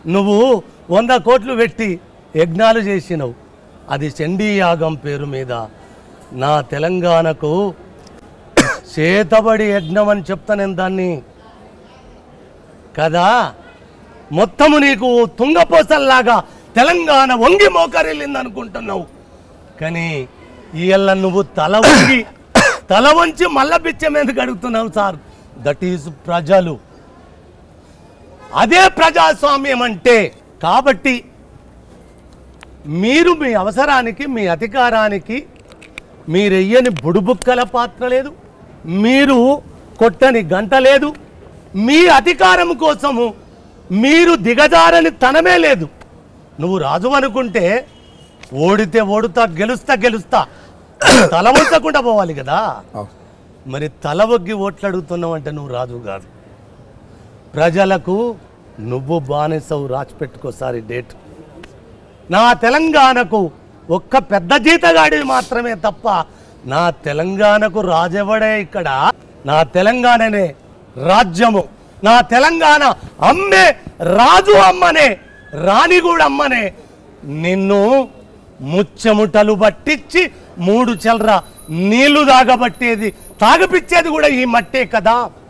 నువ్వు వంద కోట్లు పెట్టి యజ్ఞాలు చేసినవు అది చండీ యాగం పేరు మీద నా తెలంగాణకు చేతబడి యజ్ఞం అని చెప్తా నేను దాన్ని కదా మొత్తము నీకు తుంగపోసల్లాగా తెలంగాణ వంగి మోకరిల్లింది అనుకుంటున్నావు కానీ ఇవాళ నువ్వు తల వంగి తల వంచి మల్ల బిచ్చం ఎందుకు అడుగుతున్నావు సార్ దట్ ఈజ్ ప్రజలు అదే ప్రజాస్వామ్యం అంటే కాబట్టి మీరు మీ అవసరానికి మీ అధికారానికి మీరెయ్యని బుడుబుక్కల పాత్ర లేదు మీరు కొట్టని గంట లేదు మీ అధికారం కోసము మీరు దిగజారని తనమే లేదు నువ్వు రాజు అనుకుంటే ఓడితే ఓడుతా గెలుస్తా గెలుస్తా తల వంచకుండా పోవాలి కదా అవును. మరి తల ఒగ్గి ఓట్లు అడుగుతున్నావు అంటే నువ్వు రాజు కాదు ప్రజలకు నువ్వు బానిసవు రాసి పెట్టుకోసారి డేట్ నా తెలంగాణకు ఒక్క పెద్ద జీతగాడి మాత్రమే తప్ప నా తెలంగాణకు రాజెవడే ఇక్కడ నా తెలంగాణనే రాజ్యము నా తెలంగాణ అమ్మే రాజు అమ్మనే రాణి కూడా అమ్మనే నిన్ను ముచ్చముటలు పట్టించి మూడు చెల్ర నీళ్లు తాగబట్టేది తాగపిచ్చేది కూడా ఈ మట్టే కదా